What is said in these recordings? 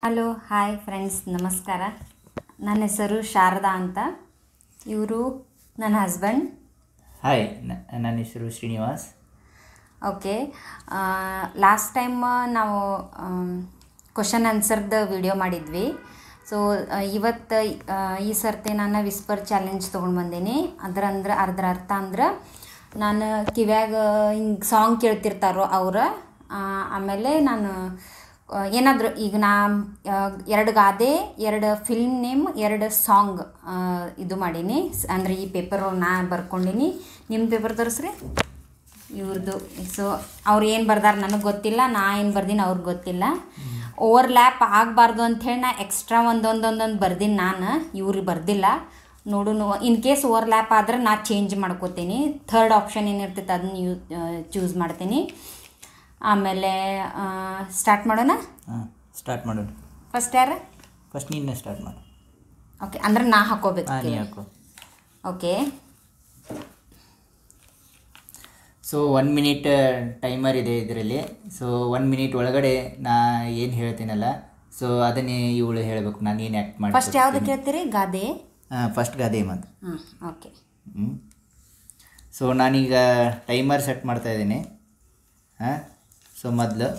Hello hi friends ನಮಸ್ಕಾರ ನನ್ನ ಹೆಸರು ಶಾರದಾ ಅಂತ ಇವರು ನನ್ನ ಹಸ್ಬೆಂಡ್ ಹಾಯ್ ನ- ನನ್ನ ಹೆಸರು ಶ್ರೀನಿವಾಸ್ ಓಕೆ ಲಾಸ್ಟ್ ಟೈಮ್ ನಾವು ಕ್ವಶನ್ ಆನ್ಸರ್ದು ವಿಡಿಯೋ ಮಾಡಿದ್ವಿ ಸೊ ಇವತ್ತು ಆ, ಈ ಸರ್ತಿ ನಾನು ವಿಸ್ಪರ್ ಚಾಲೆಂಜ್ ತೊಗೊಂಡು ಬಂದೀನಿ ಅದ್ರ ಅಂದ್ರೆ ಅದ್ರ ಅರ್ಥ ಅಂದ್ರೆ ನಾನು ಕಿವ್ಯಾಗ ಹಿಂಗೆ ಸಾಂಗ್ ಕೇಳ್ತಿರ್ತಾರೋ ಅವ್ರು ಆ, ಆಮೇಲೆ ನಾನು ಏನಾದರೂ ಈಗ ನಾ ಆ, ಎರಡು ಗಾದೆ ಎರಡು ಫಿಲ್ಮ್ ನೇಮ್ ಎರಡು ಸಾಂಗ್ ಇದು ಮಾಡೀನಿ ಸ್- ಅಂದ್ರೆ ಈ ಪೇಪರ್ ನಾ ಬರ್ಕೊಂಡೀನಿ ನಿಮ್ಮ ಪೇಪರ್ ತೋರಿಸ್ರಿ ಇವ್ರದ್ದು ಸೊ ಅವ್ರು ಏನು ಬರ್ದಾರ ನನಗೆ ಗೊತ್ತಿಲ್ಲ ನಾ ಏನು ಬರ್ದೀನಿ ಅವ್ರಿಗೆ ಗೊತ್ತಿಲ್ಲ ಓವರ್ ಲ್ಯಾಪ್ ಆಗಬಾರ್ದು ಅಂಥೇಳಿ ನಾ ಎಕ್ಸ್ಟ್ರಾ ಒಂದೊಂದೊಂದೊಂದು ಬರ್ದೀನಿ ನಾನು ಇವ್ರಿಗೆ ಬರ್ದಿಲ್ಲ ನೋಡು ಇನ್ ಕೇಸ್ ಓವರ್ ಲ್ಯಾಪ್ ಆದ್ರೆ ನಾ ಚೇಂಜ್ ಮಾಡ್ಕೋತೀನಿ ಥರ್ಡ್ ಆಪ್ಷನ್ ಏನಿರ್ತೈತೆ ಅದನ್ನ ಯೂ ಚೂಸ್ ಮಾಡ್ತೀನಿ ಆಮೇಲೆ ಸ್ಟಾರ್ಟ್ ಮಾಡೋಣ ಹಾಂ ಸ್ಟಾರ್ಟ್ ಮಾಡೋಣ ಫಸ್ಟ್ ಯಾರು ಫಸ್ಟ್ ನೀನು ಸ್ಟಾರ್ಟ್ ಮಾಡು ಓಕೆ ಅಂದ್ರೆ ನಾ ಹಾಕೋಬೇಕು ಹಾಂ ನೀ ಹಾಕು okay so one minute timer ಇದೆ ಇದರಲ್ಲಿ ಸೊ ಒನ್ ಮಿನಿಟ್ ಒಳಗಡೆ ನಾ ಏನು ಹೇಳ್ತೀನಲ್ಲ ಸೊ ಅದನ್ನೇ ಇವಳು ಹೇಳಬೇಕು ನಾನು ಏನು ಆ್ಯಕ್ಟ್ ಮಾಡಿ ಫಸ್ಟ್ ಯಾವ್ದು ಕೇಳ್ತೀರಿ ಗಾದೆ ಹಾಂ ಫಸ್ಟ್ ಗಾದೆ ಮಾತು ಹಾಂ ಓಕೆ ಹ್ಞೂ ಸೊ ನಾನೀಗ ಟೈಮರ್ ಸೆಟ್ ಮಾಡ್ತಾ ಇದ್ದೀನಿ ಹಾಂ ಸೊ ಮೊದಲು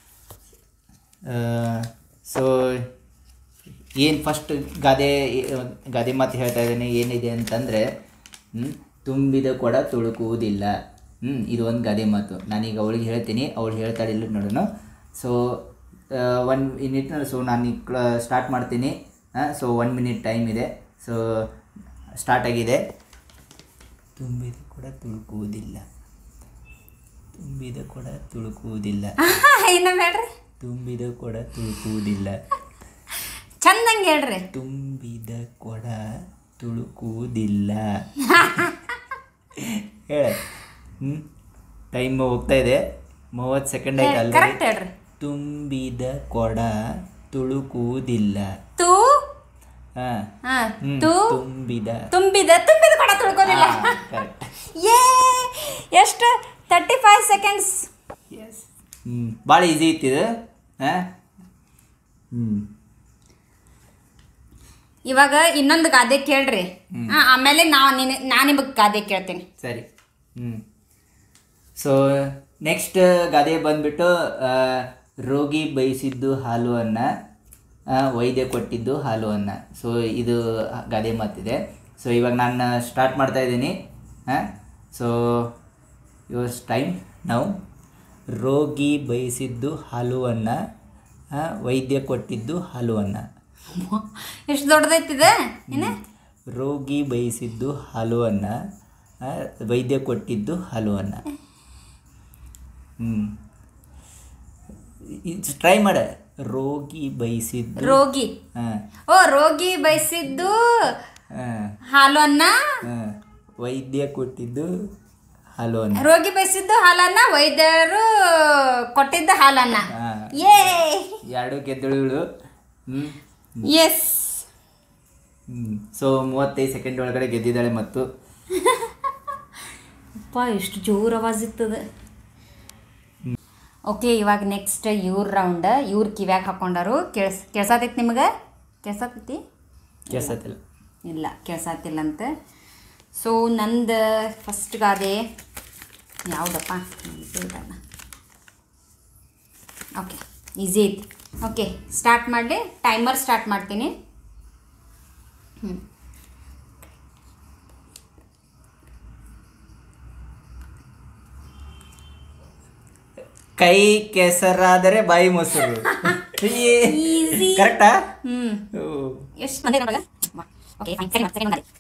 ಸೊ ಏನು ಫಸ್ಟ್ ಗಾದೆ ಗಾದೆ ಮಾತು ಹೇಳ್ತಾ ಇದ್ದೀನಿ ಏನಿದೆ ಅಂತಂದರೆ ತುಂಬಿದ ಕೊಡ ತುಳುಕುವುದಿಲ್ಲ ಹ್ಞೂ ಇದು ಒಂದು ಗಾದೆ ಮಾತು ನಾನೀಗ ಅವಳಿಗೆ ಹೇಳ್ತೀನಿ ಅವಳು ಹೇಳ್ತಾಳೆ ಇಲ್ಲ ನೋಡೋಣ ಸೊ ಒನ್ ಮಿನಿಟ್ ಸೊ ನಾನು ಈಗ ಸ್ಟಾರ್ಟ್ ಮಾಡ್ತೀನಿ ಹಾಂ ಸೊ ಒನ್ ಮಿನಿಟ್ ಟೈಮ್ ಇದೆ ಸೊ ಸ್ಟಾರ್ಟ್ ಆಗಿದೆ ತುಂಬಿದ ಕೊಡ ತುಳುಕುವುದಿಲ್ಲ ತುಂಬಿದ ಕೊಡ ತುಳುಕುವುದಿಲ್ಲ ಇನ್ನೊಮ್ಮೆ ಹೇಳ್ರಿ ತುಂಬಿದ ಕೊಡ ತುಳುಕುವುದಿಲ್ಲ ಚಂದಂಗೆ ಹೇಳ್ರಿ ತುಂಬಿದ ಕೊಡ ತುಳುಕುವುದಿಲ್ಲ ಹೇಳ ಹ್ಞೂ ಟೈಮ್ ಹೋಗ್ತಾ ಇದೆ ಮೂವತ್ತು ಸೆಕೆಂಡ್ ಆಯ್ತು ಅಲ್ಲ ಕರೆಕ್ಟ್ ಹೇಳ್ರಿ ತುಂಬಿದ ಕೊಡ ತುಳುಕುವುದಿಲ್ಲ ತೂ ಹಾಂ ಹಾ ಹ್ಞೂ ತೂ ತುಂಬಿದ ತುಂಬಿದ ತುಂಬಿದ ಕೊಡ ತಿಳ್ಕೊದಿಲ್ಲ ಕರೆಕ್ಟ್ ಏ ಎಷ್ಟು ತರ್ಟಿ ಫೈವ್ ಸೆಕೆಂಡ್ಸ್ ಎಸ್ ಹ್ಞೂ ಭಾಳ ಈಸಿ ಇತ್ತಿದು ಹಾಂ ಹ್ಞೂ ಇವಾಗ ಇನ್ನೊಂದು ಗಾದೆ ಕೇಳ್ರಿ ಹಾ ಆಮೇಲೆ ನಾ ನಿನ ನಾ ನಿಮಗೆ ಗಾದೆ ಕೇಳ್ತೀನಿ ಸರಿ ಹ್ಞೂ ಸೊ ನೆಕ್ಸ್ಟ್ ಗಾದೆ ಬಂದ್ಬಿಟ್ಟು ಆ, ರೋಗಿ ಬಯಸಿದ್ದು ಹಾಲು ಅನ್ನ ಆ, ವೈದ್ಯ ಕೊಟ್ಟಿದ್ದು ಹಾಲು ಅನ್ನ ಸೊ ಇದು ಗಾದೆ ಮಾತಿದೆ ಸೊ ಇವಾಗ ನಾನು ಸ್ಟಾರ್ಟ್ ಮಾಡ್ತಾ ಇದ್ದೀನಿ ಹಾಂ ಸೊ ಯುವರ್ಸ್ ಟೈಮ್ ನಾವು ರೋಗಿ ಬಯಸಿದ್ದು ಹಾಲು ಅನ್ನ ಆ, ವೈದ್ಯ ಕೊಟ್ಟಿದ್ದು ಹಾಲು ಅನ್ನ ಎಷ್ಟು ದೊಡ್ಡದೈತಿದೆ ಏನ ರೋಗಿ ಬಯಸಿದ್ದು ಹಾಲು ಅನ್ನ ಆ, ವೈದ್ಯ ಕೊಟ್ಟಿದ್ದು ಹಾಲು ಅನ್ನ ಹ್ಞೂ ಟ್ರೈ ಮಾಡ ರೋಗಿ ಬಯಸಿದ್ದು ರೋಗಿ ಹಾಂ ಓ ರೋಗಿ ಬಯಸಿದ್ದು ಹಾಂ ಹಾಲು ಅನ್ನ ಹಾಂ ವೈದ್ಯ ಕೊಟ್ಟಿದ್ದು ಹಾಲು ಅನ್ನ ರೋಗಿ ಬಯಸಿದ್ದು ಹಾಲನ್ನ ವೈದ್ಯರು ಕೊಟ್ಟಿದ್ದ ಹಾಲನ್ನ ಹಾಂ ಏ ಎರಡು ಗೆದ್ದಳುಗಳು ಹ್ಞೂ ಎಸ್ ಹ್ಞೂ ಸೊ ಮೂವತ್ತೈದು ಸೆಕೆಂಡ್ ಒಳಗಡೆ ಗೆದ್ದಿದ್ದಾಳೆ ಮತ್ತು ಅಪ್ಪ ಎಷ್ಟು ಜೋರು ಆವಾಜ್ ಇತ್ತದ ಓಕೆ ಇವಾಗ ನೆಕ್ಸ್ಟ್ ಇವ್ರ ರೌಂಡ್ ಇವ್ರ ಕಿವ್ಯಾಗ ಹಾಕೊಂಡಾರು ಕೇಳ್ಸ್ ಕೇಳ್ಸಾತೈತಿ ನಿಮಗೆ ಕೇಳ್ಸಾತೈತಿ ಕೆಲ್ಸತ್ತಿಲ್ಲ ಇಲ್ಲ ಕೇಳ್ಸಾತಿಲ್ಲ ಅಂತ ಸೊ ನಂದು ಫಸ್ಟ್ ಗಾದೆ ಯಾವುದಪ್ಪ ಓಕೆ ಈಸಿ ಐತಿ ಓಕೆ ಸ್ಟಾರ್ಟ್ ಮಾಡಲಿ ಟೈಮರ್ ಸ್ಟಾರ್ಟ್ ಮಾಡ್ತೀನಿ ಹ್ಞೂ ಕೈ ಕೆಸರಾದರೆ ಬಾಯಿ ಮೊಸರು Easy. ಕರೆಕ್ಟಾ ಹ್ಞೂ ಎಷ್ಟು ಮಂದಿ ನೋಡಲ್ಲ ಓಕೆ ಫೈನ್ ಸರಿ ಸರಿ ಮಾಡಿ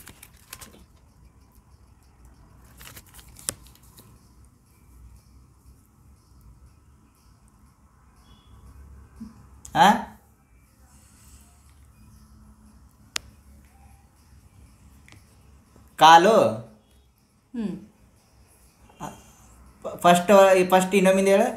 ಆ ಕಾಲು ಹ್ಞೂ ಫಸ್ಟ್ ಫಸ್ಟ್ ಇನ್ನೊಮ್ಮಿಂದ ಹೇಳ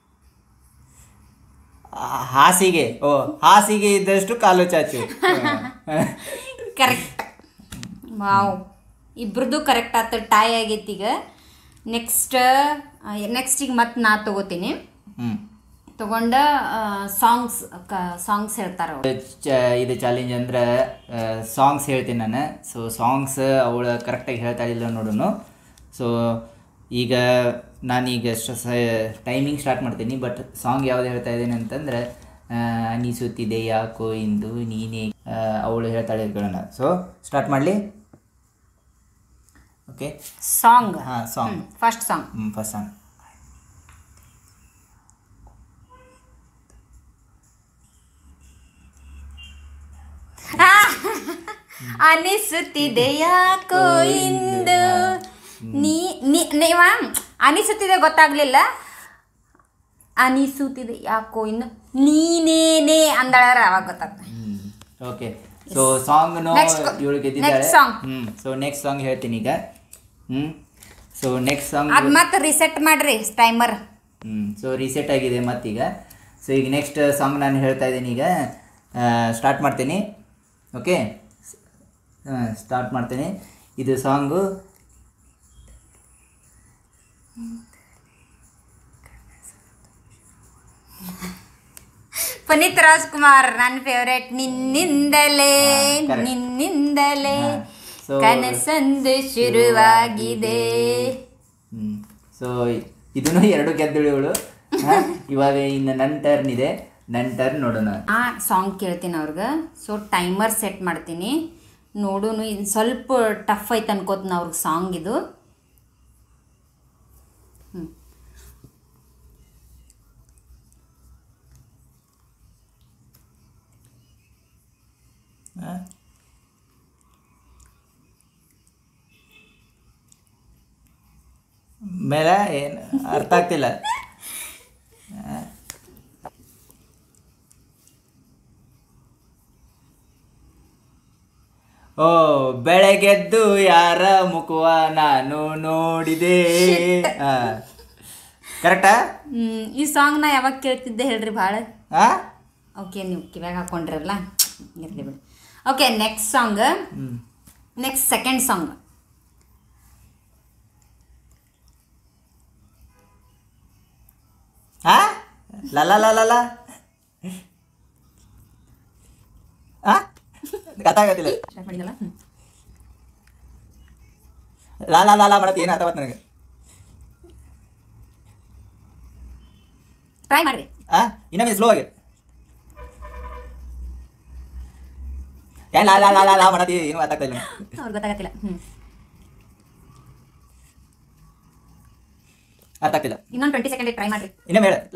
ಹಾಸಿಗೆ ಓ ಹಾಸಿಗೆ ಇದ್ದಷ್ಟು ಕಾಲು ಚಾಚು ಕರೆಕ್ಟ್ ವಾವ್ ಇಬ್ರದ್ದು ಕರೆಕ್ಟ್ ಆತ ಟೈ ಆಗೈತಿ ಈಗ ನೆಕ್ಸ್ಟ್ ನೆಕ್ಸ್ಟ್ ಈಗ ಮತ್ತೆ ನಾ ತಗೋತೀನಿ ಹ್ಞೂ ತಗೊಂಡ ಸಾಂಗ್ಸ್ ಸಾಂಗ್ಸ್ ಹೇಳ್ತಾರ ಅವ್ರು ಚ ಇದು ಚಾಲೆಂಜ್ ಅಂದ್ರೆ ಸಾಂಗ್ಸ್ ಹೇಳ್ತೀನಿ ನಾನು ಸೊ ಸಾಂಗ್ಸ್ ಅವಳು ಕರೆಕ್ಟಾಗಿ ಹೇಳ್ತಾ ಇಲ್ಲ ನೋಡೋಣ ಸೊ ಈಗ ನಾನೀಗ ಟೈಮಿಂಗ್ ಸ್ಟಾರ್ಟ್ ಮಾಡ್ತೀನಿ ಬಟ್ ಸಾಂಗ್ ಯಾವ್ದು ಹೇಳ್ತಾ ಇದ್ದೀನಿ ಅಂತಂದ್ರೆ ಆ, ಅನಿಸುತ್ತಿದೆ ಯಾಕೋ ಇಂದು ನೀನೇ ಆ, ಅವಳು ಹೇಳ್ತಾಳೆ ಕೇಳೋಣ ಸೊ ಸ್ಟಾರ್ಟ್ ಮಾಡಲಿ ಓಕೆ ಸಾಂಗ್ ಹಾಂ ಸಾಂಗ್ ಫಸ್ಟ್ ಸಾಂಗ್ ಹ್ಞೂ ಫಸ್ಟ್ ಸಾಂಗ್ ಅನಿಸುತ್ತಿದೆ ಯಾಕೋ ಇಂದು ನೀ ನೀ- ನೀವ ಅನಿಸುತ್ತಿದೆ ಗೊತ್ತಾಗ್ಲಿಲ್ಲ ಅನಿಸುತ್ತಿದೆ ಯಾಕೋ ಇನ್ನು ನೀನೇನೇ ಅಂದಳಾರ ಅವಾಗ ಗೊತ್ತಾಗ್ತದೆ ಓಕೆ ಸೊ ಸಾಂಗ್ನು Next co- ಇವಳು ಗೆದ್ದಿದ್ದಾಳೆ next song. ಹ್ಞೂ ಸೊ ನೆಕ್ಸ್ಟ್ ಸಾಂಗ್ ಹೇಳ್ತೀನಿ ಈಗ ಹ್ಞೂ ಸೊ ನೆಕ್ಸ್ಟ್ ಸಾಂಗ್ ಅದ್ ಮತ್ತೆ ರಿಸೆಟ್ ಮಾಡ್ರಿ ಟೈಮರ್ ಹ್ಞೂ ಸೊ ರೀಸೆಟ್ ಆಗಿದೆ ಮತ್ತೀಗ ಸೊ ಈಗ ನೆಕ್ಸ್ಟ್ ಸಾಂಗ್ ನಾನು ಹೇಳ್ತಾ ಇದ್ದೀನಿ ಈಗ ಸ್ಟಾರ್ಟ್ ಮಾಡ್ತೀನಿ ಓಕೆ ಸ್ಟಾರ್ಟ್ ಮಾಡ್ತೀನಿ ಇದು ಸಾಂಗು ಪುನೀತ್ ರಾಜ್ಕುಮಾರ್ ನನ್ನ ಫೇವ್ರೇಟ್ ನಿನ್ನಿಂದಲೇ ಹಾ, correct. ನಿನ್ನಿಂದಲೇ ಹಾ, so- ಕನಸಂದು ಶುರುವಾಗಿದೆ ಹ್ಞೂ ಸೊ ಇದನ್ನು ಎರಡು ಗೆದ್ದಳು ಇವಳು ಹಾ, ಇವಾಗ ಇನ್ನು ನನ್ನ ಟರ್ನ್ ಇದೆ ನನ್ನ ಟರ್ನ್ ನೋಡೋಣ ಆ ಸಾಂಗ್ ಕೇಳ್ತೀನಿ ಅವ್ರಿಗೆ ಸೊ ಟೈಮರ್ ಸೆಟ್ ಮಾಡ್ತೀನಿ ನೋಡೋನು ಇನ್ನು ಸ್ವಲ್ಪ ಟಫ್ ಐತೆ ಅನ್ಕೋತೀನಿ ಅವ್ರಿಗೆ ಸಾಂಗ್ ಇದು ಹ್ಞೂ ಹಾ? ಮೇಲೆ ಏನು ಅರ್ಥ ಆಗ್ತಿಲ್ಲ ಆ. ಓ ಬೆಳಗೆದ್ದು ಯಾರ ಮುಖವ ನಾನು ನೋಡಿದೆ ಕರೆಕ್ಟಾ ಹ್ಮ್, ಈ ಸಾಂಗ್ ನಾ ಯಾವಾಗ ಕೇಳ್ತಿದ್ದೆ ಹೇಳ್ರಿ ಭಾಳ ಆ ಓಕೆ ನೀವು ಕಿವ್ಯಾಗ ಹಾಕೊಂಡ್ರಲ್ಲ ಇರಲಿ ಬಿಡಿ ಓಕೆ ನೆಕ್ಸ್ಟ್ ಸಾಂಗ್ ಹ್ಞೂ ನೆಕ್ಸ್ಟ್ ಸೆಕೆಂಡ್ ಸಾಂಗ್ ಆ ಲಲ ಲಲ ಆ ಗೊತ್ತಾಗತ್ತಿಲ್ಲ ಸ್ಟಾರ್ಟ್ ಮಾಡಿದಲ್ಲ ಲಾ ಲಾ ಲಾ ಲಾ ಮಾಡತ್ತೆ ಏನು ಅರ್ಥವತ್ತು ನನಗೆ ಟ್ರೈ ಮಾಡ್ರಿ ಆ ಇನ್ನೊಮ್ಮೆ ಸ್ಲೋ ಆಗಿ ಏನ್ ಲಾ ಲಾ ಲಾ ಲಾ ಲಾ ಮಾಡತ್ತಿ ಏನು ಅರ್ಥ ಆಗ್ತಾ ಇಲ್ಲ ನನಗೆ. ಅವ್ರಿಗೆ ಗೊತ್ತಾಗತ್ತಿಲ್ಲ ಹ್ಞೂ ಅರ್ಥ ಆಗ್ತಿಲ್ಲ ಇನ್ನೊಂದು ಟ್ವೆಂಟಿ ಸೆಕೆಂಡ್ ಟ್ರೈ ಮಾಡ್ರಿ ಇನ್ನೊಮ್ಮೆ ಹೇಳ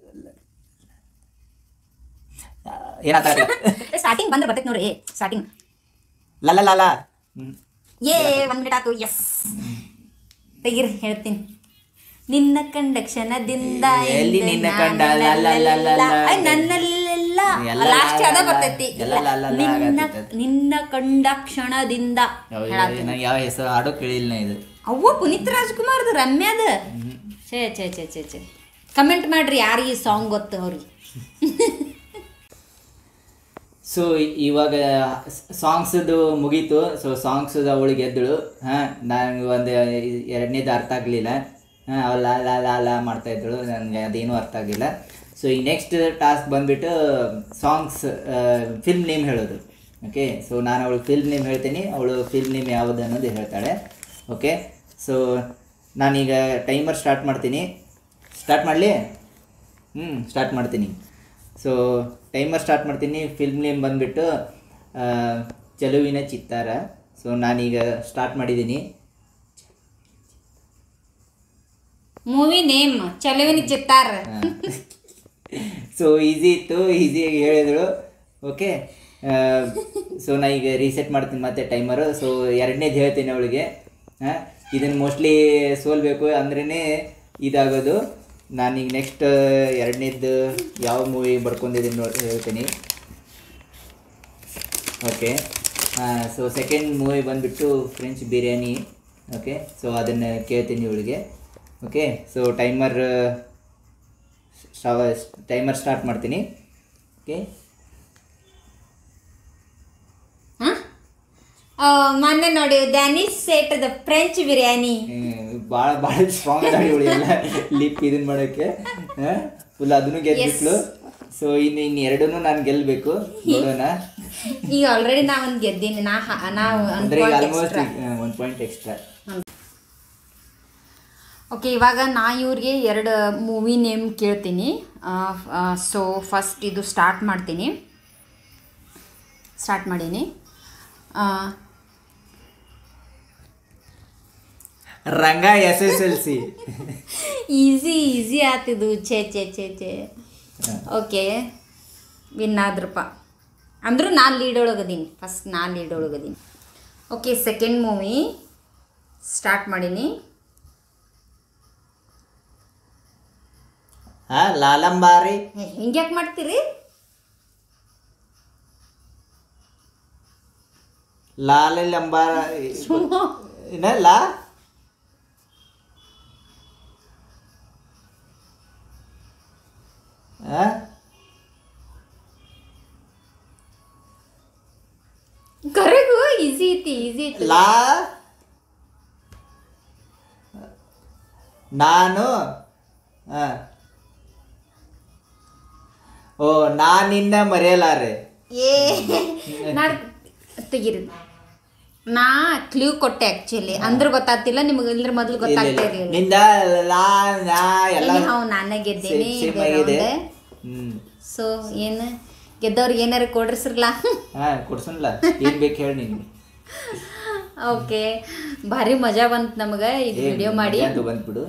ಏನು ಅರ್ಥ ಆಗ್ತಿಲ್ಲ ಸ್ಟಾರ್ಟಿಂಗ್ ಬಂದ್ರೆ ಬರ್ತೈತೆ ನೋಡ್ರಿ ಸ್ಟಾರ್ಟಿಂಗ್ ಲಾ ಲಾ ಲಾ ಲಾ ಹ್ಮ್. ಏ ಒಂದ್ ಮಿನಿಟ್ ಆತು ಎಸ್ ತೆಗಿರಿ ಹೇಳ್ತೀನಿ ನಿನ್ನ ಕಂಡ ಕ್ಷಣದಿಂದ ಎಲ್ಲಿ ಎಂದು ನಿನ್ನ ನಾನು ಕಂಡ ಲ ಲ ಲ ಲ ಲ ಲ. ಐ, ನನ್ನಲ್ಲೆಲ್ಲ ಎಲ್ಲ ಲಾಸ್ಟ್ ಅದ ಲ ಲ ಬರ್ತೈತಿ ಎಲ್ಲ ಲ ಲ ಲ ನಿನ್ನ ಆಗತ್ತೈತೆ. ನಿನ್ನ ಕಂಡ ಕ್ಷಣದಿಂದ ಯಾವ- ಹೇಳತ್ತೀನಿ. ನಂಗೆ ಯಾವ ಹೆಸರು ಹಾಡೋ ಕೇಳಿಲ್ಲ ಇದು ಅವ್ವ ಪುನೀತ್ ರಾಜ್ಕುಮಾರ್ದು ರಮ್ಯಾದ ಛೇ ಛೇ ಛೇ ಛೇ ಛೇ ಕಮೆಂಟ್ ಮಾಡ್ರಿ ಯಾರು ಈ ಸಾಂಗ್ ಗೊತ್ತು ಅವ್ರಿಗೆ ಸೊ ಇವಾಗ ಸಾಂಗ್ಸದು ಮುಗೀತು ಸೊ ಸಾಂಗ್ಸದ ಅವಳು ಗೆದ್ದಳು ಹಾಂ ನನಗೆ ಒಂದು ಎರಡನೇದು ಅರ್ಥ ಆಗಲಿಲ್ಲ ಹಾಂ ಅವಳು ಲಾ ಲಾ ಲಾ ಲಾ ಮಾಡ್ತಾಯಿದ್ದಳು ನನಗೆ ಅದೇನೂ ಅರ್ಥ ಆಗಲಿಲ್ಲ ಸೊ ಈ ನೆಕ್ಸ್ಟ್ ಟಾಸ್ಕ್ ಬಂದುಬಿಟ್ಟು ಸಾಂಗ್ಸ್ ಫಿಲ್ಮ್ ನೇಮ್ ಹೇಳೋದು ಓಕೆ ಸೊ ನಾನು ಅವಳು ಫಿಲ್ಮ್ ನೇಮ್ ಹೇಳ್ತೀನಿ ಅವಳು ಫಿಲ್ಮ್ ನೇಮ್ ಯಾವುದು ಅನ್ನೋದು ಹೇಳ್ತಾಳೆ ಓಕೆ ಸೊ ನಾನೀಗ ಟೈಮರ್ ಸ್ಟಾರ್ಟ್ ಮಾಡ್ತೀನಿ ಸ್ಟಾರ್ಟ್ ಮಾಡಲಿ ಹ್ಞೂ ಸ್ಟಾರ್ಟ್ ಮಾಡ್ತೀನಿ ಸೊ ಟೈಮರ್ ಸ್ಟಾರ್ಟ್ ಮಾಡ್ತೀನಿ ಫಿಲ್ಮ್ ನೇಮ್ ಬಂದುಬಿಟ್ಟು ಚೆಲುವಿನ ಚಿತ್ತಾರ ಸೊ ನಾನೀಗ ಸ್ಟಾರ್ಟ್ ಮಾಡಿದ್ದೀನಿ ಮೂವಿ ನೇಮ್ ಚಲುವಿನ ಚಿತ್ತಾರ ಸೊ ಈಸಿ ಇತ್ತು ಈಸಿಯಾಗಿ ಹೇಳಿದಳು ಓಕೆ ಸೊ ನಾ ಈಗ ರೀಸೆಟ್ ಮಾಡ್ತೀನಿ ಮತ್ತೆ ಟೈಮರು ಸೊ ಎರಡನೇದು ಹೇಳ್ತೀನಿ ಅವಳಿಗೆ ಹಾಂ ಇದನ್ನು ಮೋಸ್ಟ್ಲಿ ಸೋಲ್ಬೇಕು ಅಂದ್ರೇ ಇದಾಗೋದು ನಾನೀಗ ನೆಕ್ಸ್ಟ್ ಎರಡನೇದು ಯಾವ ಮೂವಿ ಬರ್ಕೊಂಡಿದ್ದೀನಿ ನೋಡಿ ಹೇಳ್ತೀನಿ ಓಕೆ ಸೊ ಸೆಕೆಂಡ್ ಮೂವಿ ಬಂದುಬಿಟ್ಟು ಫ್ರೆಂಚ್ ಬಿರಿಯಾನಿ ಓಕೆ ಸೊ ಅದನ್ನು ಕೇಳ್ತೀನಿ ಇವಳಿಗೆ okay so timer timer start ಮಾಡ್ತೀನಿ ಓಕೆ ಮೊನ್ನೆ ನೋಡಿ ಡ್ಯಾನಿಶ್ ಸೇಟದ ಫ್ರೆಂಚ್ ಬಿರಿಯಾನಿ ಭಾಳ ಭಾಳ ಸ್ಟ್ರಾಂಗ್ ಅದಾಳಿ ಇವಳು ಎಲ್ಲ ಲಿಪ್ ಇದನ್ನ ಮಾಡೋಕ್ಕೆ ಫುಲ್ ಅದನ್ನು ಗೆದ್ಬಿಟ್ಲು ಸೊ ಇನ್ನು ಇನ್ನು ಎರಡನ್ನೂ ನಾನು ಗೆಲ್ಲಬೇಕು ನೋಡೋಣ ಈಗ ಆಲ್ರೆಡಿ ನಾ ಒಂದು ಗೆದ್ದೀನಿ ನಾ ಹ- ನಾವು ಅಂದ್ರೆ ಈಗ ಆಲ್ಮೋಸ್ಟ್ ಒಂದು ಪಾಯಿಂಟ್ ಎಕ್ಸ್ಟ್ರಾ ಓಕೆ ಇವಾಗ ನಾ ಇವ್ರಿಗೆ ಎರಡು ಮೂವಿ ನೇಮ್ ಕೇಳ್ತೀನಿ ಸೊ ಫಸ್ಟ್ ಇದು ಸ್ಟಾರ್ಟ್ ಮಾಡ್ತೀನಿ ಸ್ಟಾರ್ಟ್ ಮಾಡೀನಿ ಆ, Ranga S S L C easy easy ಆತಿದು ಛೇ ಛೇ ಛೇ ಛೇ ಓಕೆ ವಿನ್ ಆದ್ರಪ್ಪ ಅಂದರೂ ನಾನು ಲೀಡ್ ಒಳಗದೀನಿ ಫಸ್ಟ್ ನಾನು ಲೀಡ್ ಒಳಗದೀನಿ ಓಕೆ ಸೆಕೆಂಡ್ ಮೂವಿ ಸ್ಟಾರ್ಟ್ ಮಾಡೀನಿ ಹಾ ಲಾಲಂಬಾರಿ ಹಿಂಗ್ಯಾಕೆ ಮಾಡ್ತೀರಿ ಲಾಲಂಬಾರ ಏನ ಲಾ ಆ? ಕರೆಗೂ ಈಸಿ ಐತಿ ಈಸಿ ಐತಿ ಲಾ ನಾನು ಆ. ಓ ನಾನಿನ್ನ ಮರೆಯಲಾರೆ ಏ ನಾಡ್ ತೆಗೀರಿ ನಾ ಕ್ಲೂ ಕೊಟ್ಟೆ ಆ್ಯಕ್ಚುಲಿ ಅಂದ್ರೆ ಗೊತ್ತಾಗ್ತಿಲ್ಲ ನಿಮಗೆ ಇಲ್ದ್ರ ಮೊದಲು ಇಲ್ಲ, ಗೊತ್ತಾಗ್ತಾ ಇಲ್ಲ. ಇರಲಿಲ್ಲ ನಿಂದ ಲಾ ನಾ ಎಲ್ಲ ಹಾವು ನಾನೇ ಗೆದ್ದೀನಿ ಸೇಮ್ ಆಗಿದೆ ಹ್ಮ್ ಸೊ ಏನು ಗೆದ್ದವ್ರಿಗೆ ಏನಾರು ಕೊಡ್ರಿಸ್ರಲ್ಲ ಹಾ ಕೊಡ್ಸನ್ಲ ಏನ್ ಬೇಕು ಹೇಳಿ ನಿನ್ಗೆ ಓಕೆ ಭಾರಿ ಮಜಾ ಬಂತು ನಮಗೆ ಇದು ವಿಡಿಯೋ ಮಾಡಿ ಅಂತ ಬಂದ್ಬಿಡು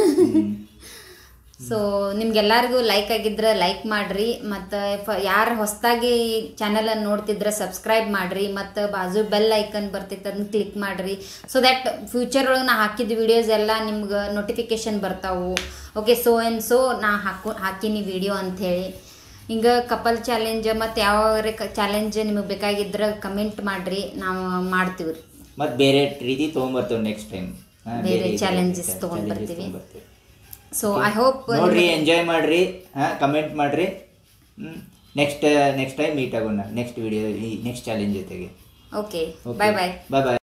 ಸೊ ನಿಮ್ಗೆಲ್ಲರಿಗೂ ಲೈಕ್ ಆಗಿದ್ರೆ ಲೈಕ್ ಮಾಡಿರಿ ಮತ್ತು ಫ ಯಾರು ಹೊಸದಾಗಿ ಚಾನಲನ್ನು ನೋಡ್ತಿದ್ರೆ ಸಬ್ಸ್ಕ್ರೈಬ್ ಮಾಡಿರಿ ಮತ್ತು ಬಾಜು ಬೆಲ್ ಐಕನ್ ಬರ್ತಿತ್ತು ಅದನ್ನ ಕ್ಲಿಕ್ ಮಾಡಿರಿ ಸೊ ದ್ಯಾಟ್ ಫ್ಯೂಚರ್ ಒಳಗೆ ನಾ ಹಾಕಿದ ವಿಡಿಯೋಸ್ ಎಲ್ಲ ನಿಮ್ಗೆ ನೋಟಿಫಿಕೇಶನ್ ಬರ್ತಾವು ಓಕೆ ಸೊ ಆ್ಯಂಡ್ ಸೊ ನಾ ಹಾಕು ಹಾಕೀನಿ ವಿಡಿಯೋ ಅಂಥೇಳಿ ಹಿಂಗೆ ಕಪಲ್ ಚಾಲೆಂಜ್ ಮತ್ತು ಯಾವ ಚಾಲೆಂಜ್ ನಿಮಗೆ ಬೇಕಾಗಿದ್ರೆ ಕಮೆಂಟ್ ಮಾಡಿರಿ ನಾವು ಮಾಡ್ತೀವಿ ರೀ ಮತ್ ಬೇರೆ ರೀತಿ ತೊಗೊಂಬರ್ತೇವೆ ನೆಕ್ಸ್ಟ್ ಟೈಮ್ ಬೇರೆ challenges ತಗೊಂಡ್ ಬರ್ತೀವಿ. ಸೊ ಐ ಹೋಪ್ ನೋಡ್ರಿ ಎಂಜಾಯ್ ಮಾಡ್ರಿ ಹಾ ಕಮೆಂಟ್ ಮಾಡ್ರಿ ನೆಕ್ಸ್ಟ್ ನೆಕ್ಸ್ಟ್ ಟೈಮ್ ಮೀಟ್ ಆಗೋಣ ನೆಕ್ಸ್ಟ್ ವಿಡಿಯೋ ನೆಕ್ಸ್ಟ್ ಚಾಲೆಂಜ್ ಜೊತೆಗೆ ಓಕೆ ಬಾಯ್ ಬಾಯ್ ಬಾಯ್ ಬಾಯ್